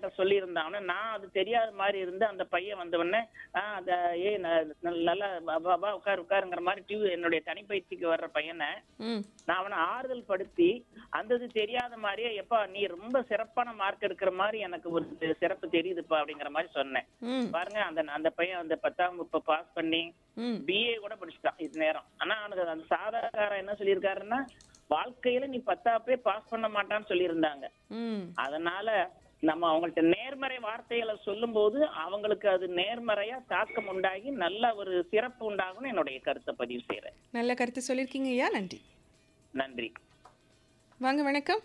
சொல்லியிருந்தாங்க நான் அது தெரியாத மாதிரி இருந்து அந்த பையன் வந்த உடனே ஆ அத ஏ நல்லா பா- பா பா, உட்காரு உட்காருங்கிற மாதிரி டிவி என்னுடைய தனிப்பயிற்சிக்கு வர்ற பையனை ம் நான் அவனை ஆறுதல் படுத்தி அந்த இது தெரியாத மாதிரியே எப்பா நீ ரொம்ப சிறப்பான மார்க் எடுக்கிற மாதிரி எனக்கு ஒரு சிறப்பு தெரியுதுப்பா அப்படிங்கிற மாதிரி சொன்னேன் ம் பாருங்க அந்த அந்த பையன் அந்த பத்தாம் வகுப்பு பாஸ் பண்ணி ம் பிஏ கூட படிச்சுட்டான் இது நேரம் ஆனா அவனுக்கு அந்த சாதாக்காரன் என்ன சொல்லியிருக்காருன்னா வாழ்க்கையில நீ பத்தாப்பே பாஸ் பண்ண மாட்டான்னு சொல்லியிருந்தாங்க ம் அதனால நம்ம அவங்கள்ட்ட நேர்மறை வார்த்தைகளை சொல்லும்போது அவங்களுக்கு அது நேர்மறையா தாக்கம் உண்டாகி நல்ல ஒரு சிறப்பு உண்டாகும்னு என்னுடைய கருத்தை பதிவு செய்யறேன் நல்ல கருத்து சொல்லியிருக்கீங்க ஐயா நன்றி நன்றி வாங்க வணக்கம்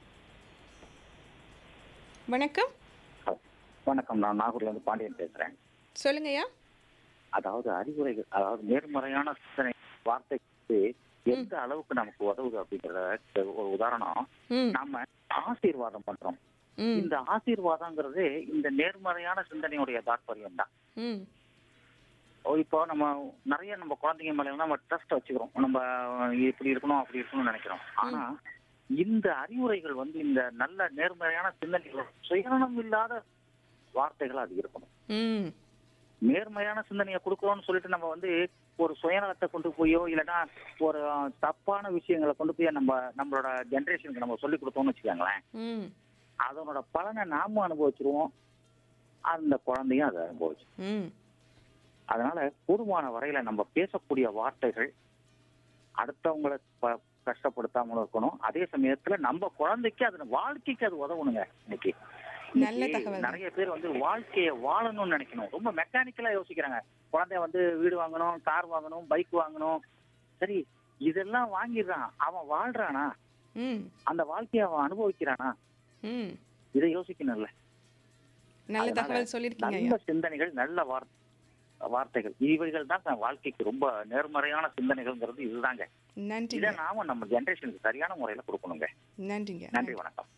வணக்கம் வணக்கம் நான் நாகூர்ல இருந்து பாண்டியன் பேசுறேன் சொல்லுங்க ஐயா அதாவது அறிவுரைகள் அதாவது நேர்மறையான சிந்தனை வார்த்தைக்கு எந்த அளவுக்கு நமக்கு உதவுது அப்படிங்கறத ஒரு உதாரணம் ம் நாம ஆசீர்வாதம் பண்றோம் ம் இந்த ஆசீர்வாதங்கிறது இந்த நேர்மறையான சிந்தனையுடைய தாற்பயம் தான் ம் இப்போ நம்ம நிறைய நம்ம குழந்தைங்க மேல நம்ம ட்ரஸ்ட் வச்சுக்கிறோம் நம்ம இப்படி இருக்கணும் அப்படி இருக்கணும்னு நினைக்கிறோம் ஆனா இந்த அறிவுரைகள் வந்து இந்த நல்ல நேர்மறையான சிந்தனைகள் சுயநலம் இல்லாத வார்த்தைகள் அது இருக்கணும் ம் நேர்மையான சிந்தனையை கொடுக்கறோம்னு சொல்லிட்டு நம்ம வந்து ஒரு சுயநலத்தை கொண்டு போயோ இல்லைன்னா ஒரு அஹ், தப்பான விஷயங்களை கொண்டு போய் நம்ம நம்மளோட ஜெனரேஷனுக்கு நம்ம சொல்லி கொடுத்தோம்னு வச்சுக்கோங்களேன் ம் அதனோட பலனை நாம அனுபவிச்சிருவோம் அந்த குழந்தையும் அதை அனுபவிச்சு ம் அதனால கூடுமான வரையில நம்ம பேசக்கூடிய வார்த்தைகள் அடுத்தவங்களை ப- கஷ்டப்படுத்தாமலும் இருக்கணும் அதே சமயத்துல நம்ம குழந்தைக்கு அது வாழ்க்கைக்கு அது உதவணுங்க இன்னைக்கு நல்ல இன்னைக்கு தகவல். நிறைய பேர் வந்து வாழ்க்கைய வாழணும்னு நினைக்கணும் ரொம்ப மெக்கானிக்கலா யோசிக்கிறாங்க குழந்தை வந்து வீடு வாங்கணும் கார் வாங்கணும் பைக் வாங்கணும் சரி இதெல்லாம் வாங்கிடுறான் அவன் வாழ்றானா ம் அந்த வாழ்க்கையை அவன் அனுபவிக்கிறானா ம் இதை யோசிக்கணும்ல நல்ல அதனால தகவல் சொல்லியிருக்கீங்க நல்ல ஐயா சிந்தனைகள் நல்ல வார்த்தை வார்த்தைகள் இவைகள் தான் தன் வாழ்க்கைக்கு ரொம்ப நேர்மறையான சிந்தனைகள்ங்கிறது இதுதாங்க இதை நன்றிங்க நாம நம்ம ஜெனரேஷனுக்கு சரியான முறையில கொடுக்கணுங்க நன்றிங்க நன்றி வணக்கம்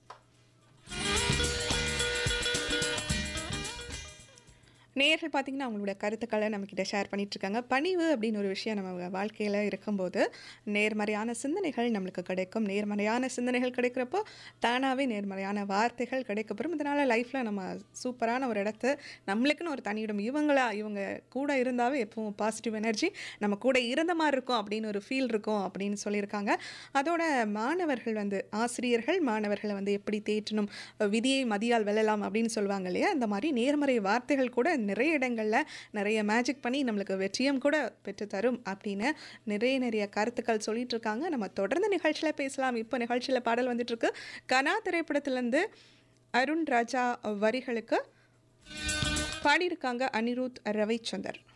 நேர்கள் பார்த்தீங்கன்னா அவங்களோட கருத்துக்களை நம்மக்கிட்ட ஷேர் பண்ணிட்டு இருக்காங்க பணிவு அப்படின்னு ஒரு விஷயம் நம்ம வாழ்க்கையில் இருக்கும்போது நேர்மறையான சிந்தனைகள் நம்மளுக்கு கிடைக்கும் நேர்மறையான சிந்தனைகள் கிடைக்கிறப்போ தானாகவே நேர்மறையான வார்த்தைகள் கிடைக்கப்பெறும் இதனால் லைஃப்பில் நம்ம சூப்பரான ஒரு இடத்த நம்மளுக்குன்னு ஒரு தனியிடம் இவங்களா இவங்க கூட இருந்தாவே எப்பவும் பாசிட்டிவ் எனர்ஜி நம்ம கூட இருந்த மாதிரி இருக்கும் அப்படின்னு ஒரு ஃபீல் இருக்கும் அப்படின்னு சொல்லியிருக்காங்க அதோட மாணவர்கள் வந்து ஆசிரியர்கள் மாணவர்களை வந்து எப்படி தேற்றணும் விதியை மதியால் வெல்லலாம் அப்படின்னு சொல்லுவாங்க இல்லையா இந்த மாதிரி நேர்மறை வார்த்தைகள் கூட நிறைய இடங்களில் நிறைய மேஜிக் பண்ணி நம்மளுக்கு வெற்றியும் கூட பெற்று தரும் அப்படின்னு நிறைய நிறைய கருத்துக்கள் சொல்லிட்டு இருக்காங்க நம்ம தொடர்ந்து நிகழ்ச்சியில் பேசலாம் இப்போ நிகழ்ச்சியில் பாடல் வந்துட்டு இருக்கு கனா திரைப்படத்திலேருந்து அருண் ராஜா வரிகளுக்கு பாடியிருக்காங்க அனிருத் ரவிச்சந்தர்